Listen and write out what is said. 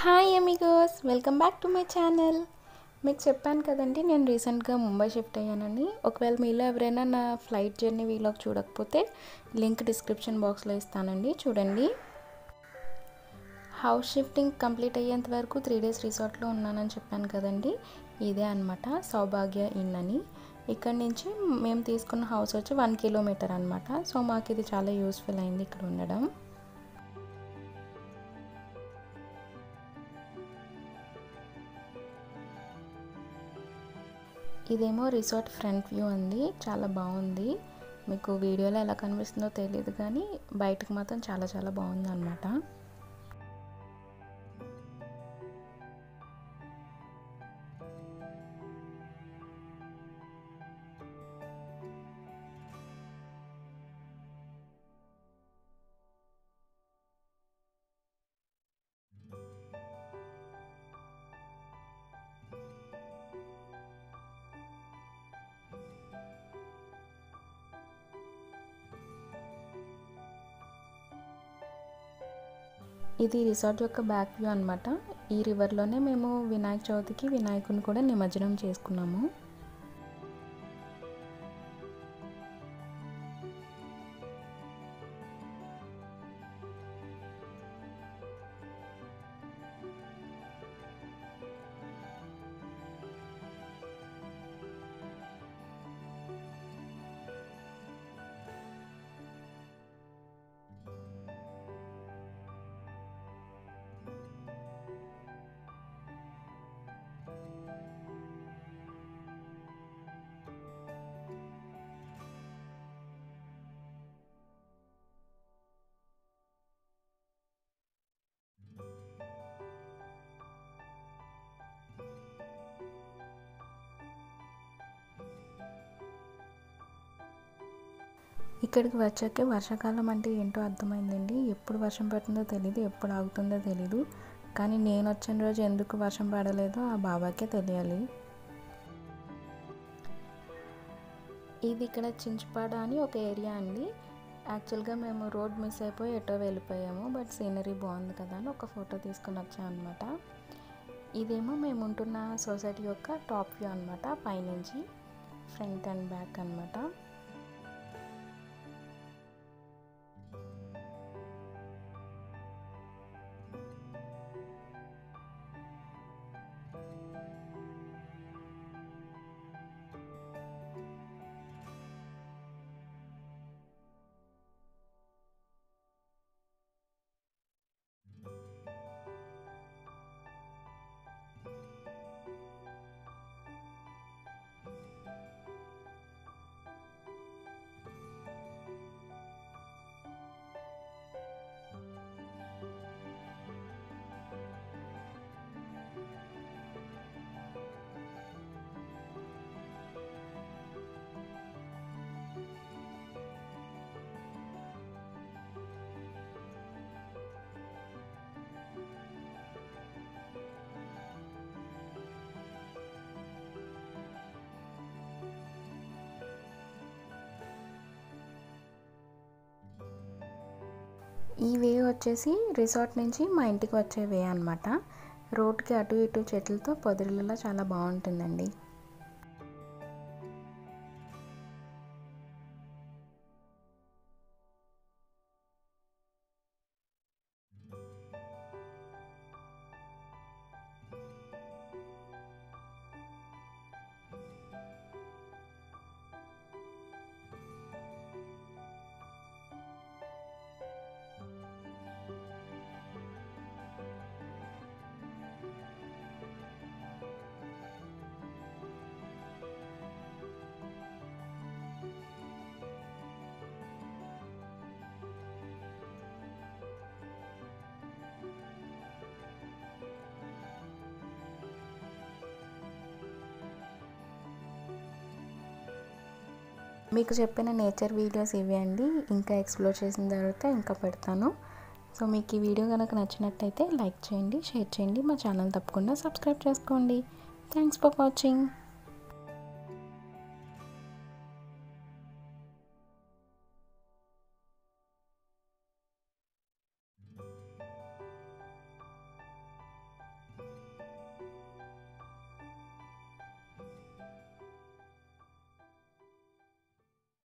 hi amigos welcome back to my channel మీకు చెప్పాను కదండి నేను రీసెంట్గా ముంబై షిఫ్ట్ అయ్యానని ఒకవేళ మీలో ఎవరైనా నా ఫ్లైట్ జర్నీ వీలోకి చూడకపోతే లింక్ డిస్క్రిప్షన్ బాక్స్లో ఇస్తానండి చూడండి హౌస్ షిఫ్టింగ్ కంప్లీట్ అయ్యేంత వరకు త్రీ డేస్ రిసార్ట్లో ఉన్నానని చెప్పాను కదండి ఇదే అనమాట సౌభాగ్య ఇన్ అని ఇక్కడ నుంచి మేము తీసుకున్న హౌస్ వచ్చి వన్ కిలోమీటర్ అనమాట సో మాకు ఇది చాలా యూస్ఫుల్ అయింది ఇక్కడ ఉండడం ఇదేమో రిసార్ట్ ఫ్రంట్ వ్యూ అండి చాలా బాగుంది మీకు వీడియోలో ఎలా కనిపిస్తుందో తెలియదు కానీ బయటకు మాత్రం చాలా చాలా బాగుంది అనమాట ఇది రిసార్ట్ యొక్క బ్యాక్ వ్యూ అనమాట ఈ రివర్లోనే మేము వినాయక చవితికి వినాయకుని కూడా నిమజ్జనం చేసుకున్నాము ఇక్కడికి వచ్చాకే వర్షాకాలం అంటే ఏంటో అర్థమైందండి ఎప్పుడు వర్షం పడుతుందో తెలీదు ఎప్పుడు ఆగుతుందో తెలీదు కానీ నేను వచ్చిన రోజు ఎందుకు వర్షం పడలేదో ఆ బాబాకే తెలియాలి ఇది ఇక్కడ చించుపాడ అని ఒక ఏరియా అండి యాక్చువల్గా మేము రోడ్ మిస్ అయిపోయి ఎటో వెళ్ళిపోయాము బట్ సీనరీ బాగుంది కదా అని ఒక ఫోటో తీసుకుని వచ్చాం అనమాట ఇదేమో మేము ఉంటున్న సొసైటీ యొక్క టాప్ వ్యూ అనమాట పైనుంచి ఫ్రంట్ అండ్ బ్యాక్ అనమాట ఈ వే వచ్చేసి రిసార్ట్ నుంచి మా ఇంటికి వచ్చే వే అనమాట రోడ్కి అటు ఇటు చెట్లతో పొదరిల్లా చాలా బాగుంటుందండి మీకు చెప్పిన నేచర్ వీడియోస్ ఇవి అండి ఇంకా ఎక్స్ప్లోర్ చేసిన తర్వాత ఇంకా పెడతాను సో మీకు ఈ వీడియో కనుక నచ్చినట్టయితే లైక్ చేయండి షేర్ చేయండి మా ఛానల్ తప్పకుండా సబ్స్క్రైబ్ చేసుకోండి థ్యాంక్స్ ఫర్ వాచింగ్